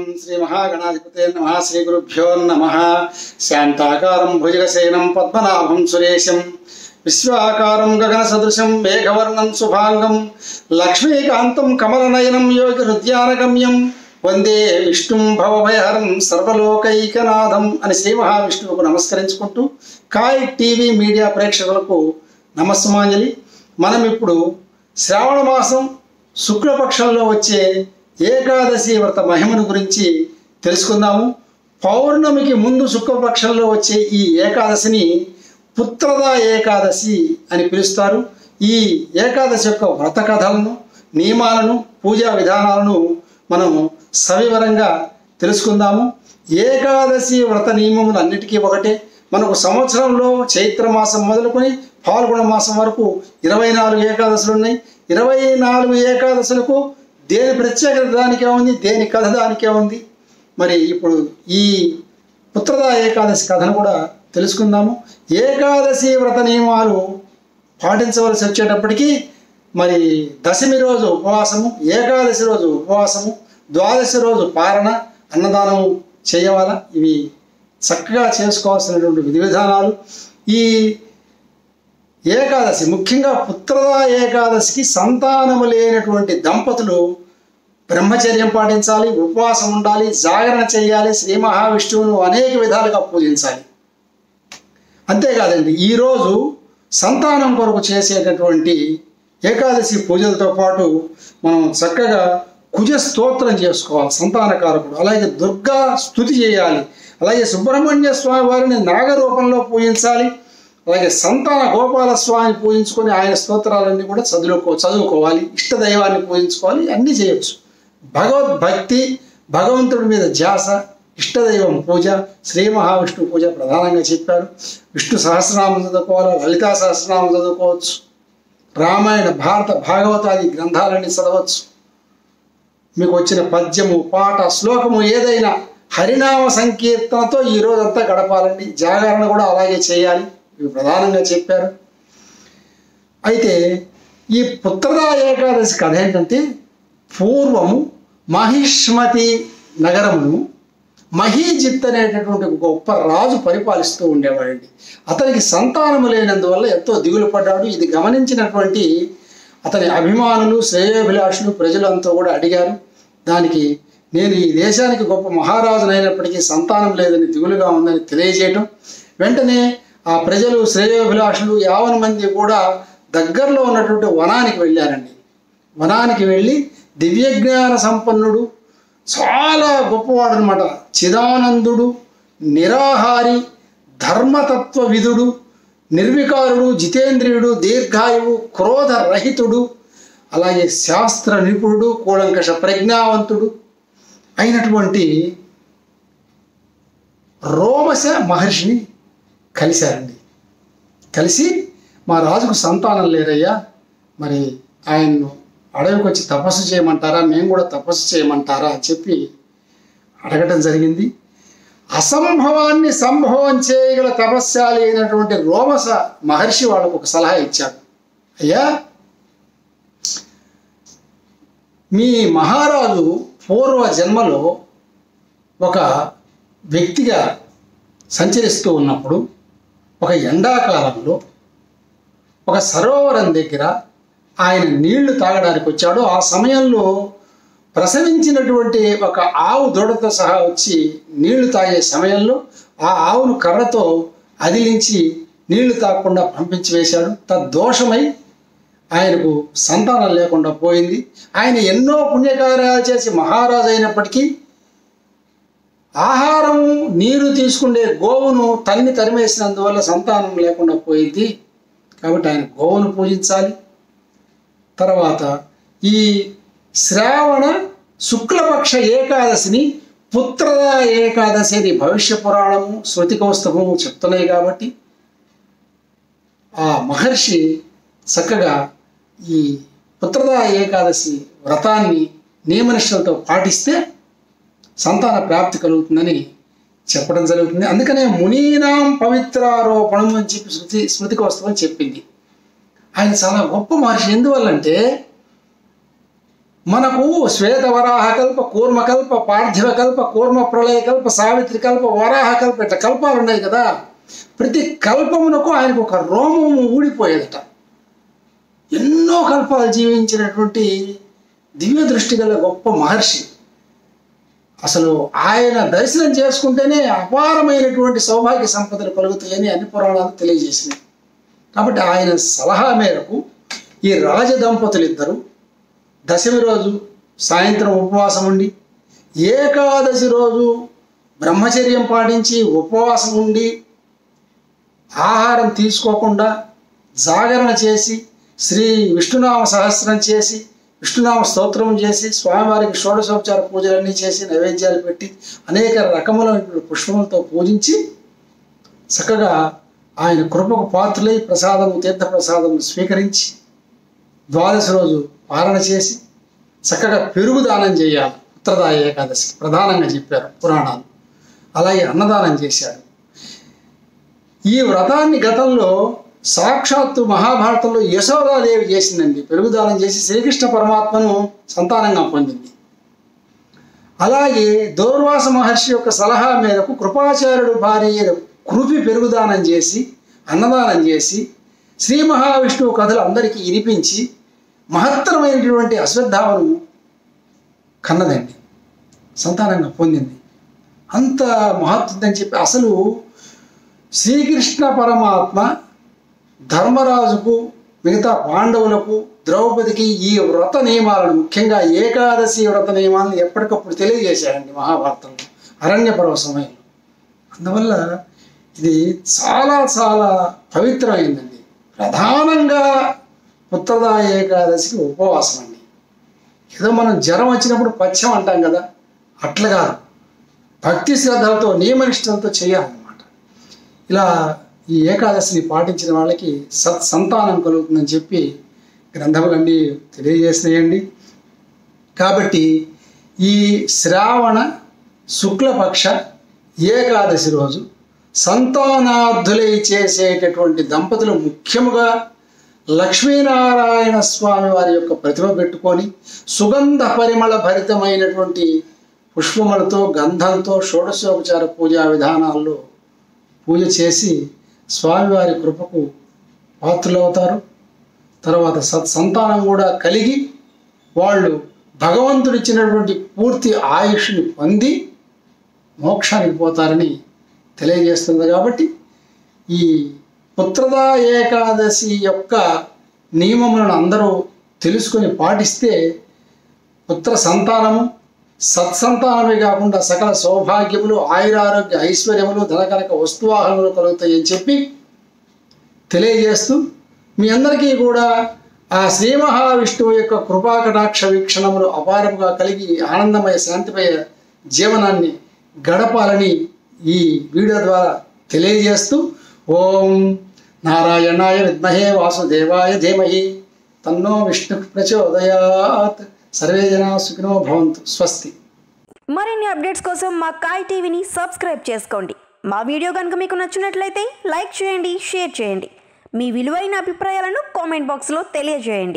శ్రీ మహాగణాధిపతే నమ శ్రీ గురుభ్యో నమ శాంతాకారం భుజగశయనం పద్మనాభం సురేశం విశ్వాకారం గగన సదృశం మేఘవర్ణం శుభాంగం లక్ష్మీకాంతం కమలనయనం యోగి హృద్యానగమ్యం వందే విష్ణుం భవభయహరం సర్వలోకైకనాథం అని శ్రీ మహావిష్ణువుకు నమస్కరించుకుంటూ కాయ్ టీవీ మీడియా ప్రేక్షకులకు నమస్సుమాంజలి మనం ఇప్పుడు శ్రావణ మాసం శుక్లపక్షంలో వచ్చే ఏకాదశి వ్రత మహిమను గురించి తెలుసుకుందాము పౌర్ణమికి ముందు శుక్లపక్షంలో వచ్చే ఈ ఏకాదశిని పుత్రద ఏకాదశి అని పిలుస్తారు ఈ ఏకాదశి యొక్క వ్రత కథలను నియమాలను పూజా విధానాలను మనం సవివరంగా తెలుసుకుందాము ఏకాదశి వ్రత నియమములు అన్నిటికీ ఒకటే మనకు సంవత్సరంలో చైత్ర మాసం మొదలుకొని పాల్గొన మాసం వరకు ఇరవై నాలుగు ఏకాదశులు ఉన్నాయి ఇరవై నాలుగు ఏకాదశులకు దేని ప్రత్యేకత దానికే ఉంది దేని కథ దానికే ఉంది మరి ఇప్పుడు ఈ పుత్రద ఏకాదశి కథను కూడా తెలుసుకుందాము ఏకాదశి వ్రత నియమాలు పాటించవలసి వచ్చేటప్పటికీ మరి దశమి రోజు ఉపవాసము ఏకాదశి రోజు ఉపవాసము ద్వాదశి రోజు పారణ అన్నదానము చేయవాల ఇవి చక్కగా చేసుకోవాల్సినటువంటి విధి విధానాలు ఈ ఏకాదశి ముఖ్యంగా పుత్రద ఏకాదశికి సంతానము లేనటువంటి దంపతులు బ్రహ్మచర్యం పాటించాలి ఉపవాసం ఉండాలి జాగరణ చేయాలి శ్రీ మహావిష్ణువును అనేక విధాలుగా పూజించాలి అంతేకాదండి ఈరోజు సంతానం కొరకు చేసేటటువంటి ఏకాదశి పూజలతో పాటు మనం చక్కగా కుజ స్తోత్రం చేసుకోవాలి సంతానకారకుడు అలాగే దుర్గా స్థుతి చేయాలి అలాగే సుబ్రహ్మణ్య స్వామి వారిని నాగరూపంలో పూజించాలి అలాగే సంతాన గోపాల స్వామిని పూజించుకొని ఆయన స్తోత్రాలన్నీ కూడా చదువుకో చదువుకోవాలి ఇష్ట దైవాన్ని పూజించుకోవాలి అన్నీ చేయొచ్చు భగవద్భక్తి భగవంతుడి మీద ధ్యాస ఇష్టదైవం పూజ శ్రీ మహావిష్ణు పూజ ప్రధానంగా చెప్పారు విష్ణు సహస్రనామం చదువుకోవాలి లలితా సహస్రనామం చదువుకోవచ్చు రామాయణ భారత భాగవతాది గ్రంథాలన్నీ చదవచ్చు మీకు వచ్చిన పద్యము పాట శ్లోకము ఏదైనా హరినామ సంకీర్తనతో ఈ రోజంతా గడపాలండి జాగరణ కూడా అలాగే చేయాలి ఇవి ప్రధానంగా చెప్పారు అయితే ఈ పుత్రదా ఏకాదశి కథ ఏంటంటే పూర్వము మహిష్మతి నగరమును మహీజిత్ అనేటటువంటి ఒక గొప్ప రాజు పరిపాలిస్తూ ఉండేవాడండి అతనికి సంతానము లేనందువల్ల ఎంతో దిగులు పడ్డాడు ఇది గమనించినటువంటి అతని అభిమానులు శ్రేయోభిలాషులు ప్రజలంతా కూడా అడిగారు దానికి నేను ఈ దేశానికి గొప్ప మహారాజునైనప్పటికీ సంతానం లేదని దిగులుగా ఉందని తెలియజేయటం వెంటనే ఆ ప్రజలు శ్రేయోభిలాషులు యావన్ మంది కూడా దగ్గరలో ఉన్నటువంటి వనానికి వెళ్ళారండి వనానికి వెళ్ళి దివ్యజ్ఞాన సంపన్నుడు చాలా గొప్పవాడు అనమాట చిదానందుడు నిరాహారి ధర్మతత్వ విధుడు నిర్వికారుడు జితేంద్రియుడు దీర్ఘాయువు క్రోధరహితుడు అలాగే శాస్త్ర నిపుణుడు కూలంకష ప్రజ్ఞావంతుడు అయినటువంటి రోమశ మహర్షిని కలిశారండి కలిసి మా రాజుకు సంతానం లేరయ్యా మరి ఆయన్ను అడవికి వచ్చి తపస్సు చేయమంటారా మేము కూడా తపస్సు చేయమంటారా అని చెప్పి అడగటం జరిగింది అసంభవాన్ని సంభవం చేయగల తపస్యాలి అయినటువంటి రోమస మహర్షి వాళ్ళకు ఒక సలహా ఇచ్చాడు అయ్యా మీ మహారాజు పూర్వ జన్మలో ఒక వ్యక్తిగా సంచరిస్తూ ఉన్నప్పుడు ఒక ఎండాకాలంలో ఒక సరోవరం దగ్గర ఆయన నీళ్లు తాగడానికి వచ్చాడు ఆ సమయంలో ప్రసవించినటువంటి ఒక ఆవు దూడతో సహా వచ్చి నీళ్లు తాగే సమయంలో ఆ ఆవును కర్రతో అదిలించి నీళ్లు తాగకుండా పంపించి వేశాడు తద్దోషమై ఆయనకు సంతానం లేకుండా పోయింది ఆయన ఎన్నో పుణ్యకార్యాలు చేసి మహారాజు అయినప్పటికీ ఆహారం నీరు తీసుకునే గోవును తన్ని తరిమేసినందువల్ల సంతానం లేకుండా పోయింది కాబట్టి ఆయన గోవును పూజించాలి తర్వాత ఈ శ్రావణ శుక్లపక్ష ఏకాదశిని పుత్రద ఏకాదశి అని భవిష్య పురాణము శృతి కౌస్తభము చెప్తున్నాయి కాబట్టి ఆ మహర్షి చక్కగా ఈ పుత్రద ఏకాదశి వ్రతాన్ని నియమనిష్టలతో పాటిస్తే సంతాన ప్రాప్తి కలుగుతుందని చెప్పడం జరుగుతుంది అందుకనే మునీనాం పవిత్రారోపణం అని చెప్పి శృతి స్మృతి కౌస్తవం చెప్పింది ఆయన చాలా గొప్ప మహర్షి ఎందువల్లంటే మనకు శ్వేతవరాహకల్ప కూర్మకల్ప పార్థివకల్ప కూర్మ ప్రళయకల్ప సావిత్రి కల్ప వరాహకల్ప ఇట్లా కల్పాలు ఉన్నాయి కదా ప్రతి కల్పమునకు ఆయనకు ఒక రోమము ఊడిపోయేదట ఎన్నో కల్పాలు జీవించినటువంటి దివ్య దృష్టి గల గొప్ప మహర్షి అసలు ఆయన దర్శనం చేసుకుంటేనే అపారమైనటువంటి సౌభాగ్య సంపదలు కలుగుతాయని అన్ని పురాణాలు తెలియజేసినాయి కాబట్టి ఆయన సలహా మేరకు ఈ రాజదంపతులు ఇద్దరు దశమి రోజు సాయంత్రం ఉపవాసం ఉండి ఏకాదశి రోజు బ్రహ్మచర్యం పాటించి ఉపవాసం ఉండి ఆహారం తీసుకోకుండా జాగరణ చేసి శ్రీ విష్ణునామ సహస్రం చేసి విష్ణునామ స్తోత్రం చేసి స్వామివారికి షోడశోపచార పూజలన్నీ చేసి నైవేద్యాలు పెట్టి అనేక రకములైన పుష్పములతో పూజించి చక్కగా ఆయన కృపకు పాత్రులై ప్రసాదము తీర్థ ప్రసాదము స్వీకరించి ద్వాదశి రోజు పాలన చేసి చక్కగా పెరుగు దానం చేయాలి ఉత్తరదాయ ఏకాదశి ప్రధానంగా చెప్పారు పురాణాలు అలాగే అన్నదానం చేశాడు ఈ వ్రతాన్ని గతంలో సాక్షాత్తు మహాభారతంలో యశోదాదేవి చేసిందండి పెరుగుదానం చేసి శ్రీకృష్ణ పరమాత్మను సంతానంగా పొందింది అలాగే దౌర్వాస మహర్షి యొక్క సలహా మేరకు కృపాచార్యుడు భార్య కృపి పెరుగుదానం చేసి అన్నదానం చేసి శ్రీ మహావిష్ణువు కథలు అందరికీ ఇనిపించి మహత్తరమైనటువంటి అశ్వత్థామను కన్నదండి సంతానంగా పొందింది అంత మహత్తుందని చెప్పి అసలు శ్రీకృష్ణ పరమాత్మ ధర్మరాజుకు మిగతా పాండవులకు ద్రౌపదికి ఈ వ్రత నియమాలను ముఖ్యంగా ఏకాదశి వ్రత నియమాలను ఎప్పటికప్పుడు తెలియజేశాడండి మహాభారతంలో అరణ్య పర్వ సమయంలో అందువల్ల ఇది చాలా చాలా పవిత్రమైందండి ప్రధానంగా పుత్రదా ఏకాదశికి ఉపవాసం అండి ఏదో మనం జ్వరం వచ్చినప్పుడు పథ్యం అంటాం కదా అట్లా కాదు భక్తి శ్రద్ధలతో నియమనిష్టలతో చేయాలన్నమాట ఇలా ఈ ఏకాదశిని పాటించిన వాళ్ళకి సత్ సంతానం కలుగుతుందని చెప్పి గ్రంథములన్నీ తెలియజేస్తున్నాయండి కాబట్టి ఈ శ్రావణ శుక్లపక్ష ఏకాదశి రోజు సంతానార్థులై చేసేటటువంటి దంపతులు ముఖ్యముగా లక్ష్మీనారాయణ స్వామి వారి యొక్క ప్రతిమ పెట్టుకొని సుగంధ పరిమళ భరితమైనటువంటి పుష్పములతో గంధంతో షోడశోపచార పూజా విధానాల్లో పూజ చేసి స్వామివారి కృపకు పాత్రులవుతారు తర్వాత సత్ సంతానం కూడా కలిగి వాళ్ళు భగవంతుడిచ్చినటువంటి పూర్తి ఆయుష్ని పొంది మోక్షానికి పోతారని తెలియజేస్తుంది కాబట్టి ఈ పుత్రదా ఏకాదశి యొక్క నియమములను అందరూ తెలుసుకొని పాటిస్తే పుత్ర సంతానము సత్సంతానమే కాకుండా సకల సౌభాగ్యములు ఆయురారోగ్య ఐశ్వర్యములు ధనకనక వస్తువాహనములు కలుగుతాయని చెప్పి తెలియజేస్తూ మీ అందరికీ కూడా ఆ శ్రీ మహావిష్ణువు యొక్క కృపాకటాక్ష వీక్షణములు అపారముగా కలిగి ఆనందమయ శాంతిమయ జీవనాన్ని గడపాలని ఈ వీడియో ద్వారా తెలియజేస్తూ ఓం నారాయణాయ విద్మహే వాసుదేవాయ ధీమహి తన్నో విష్ణు ప్రచోదయాత్ సర్వే జనా సుఖినో భవంతు స్వస్తి మరిన్ని అప్డేట్స్ కోసం మా కాయ్ టీవీని సబ్స్క్రైబ్ చేసుకోండి మా వీడియో కనుక మీకు నచ్చినట్లయితే లైక్ చేయండి షేర్ చేయండి మీ విలువైన అభిప్రాయాలను కామెంట్ బాక్స్లో తెలియజేయండి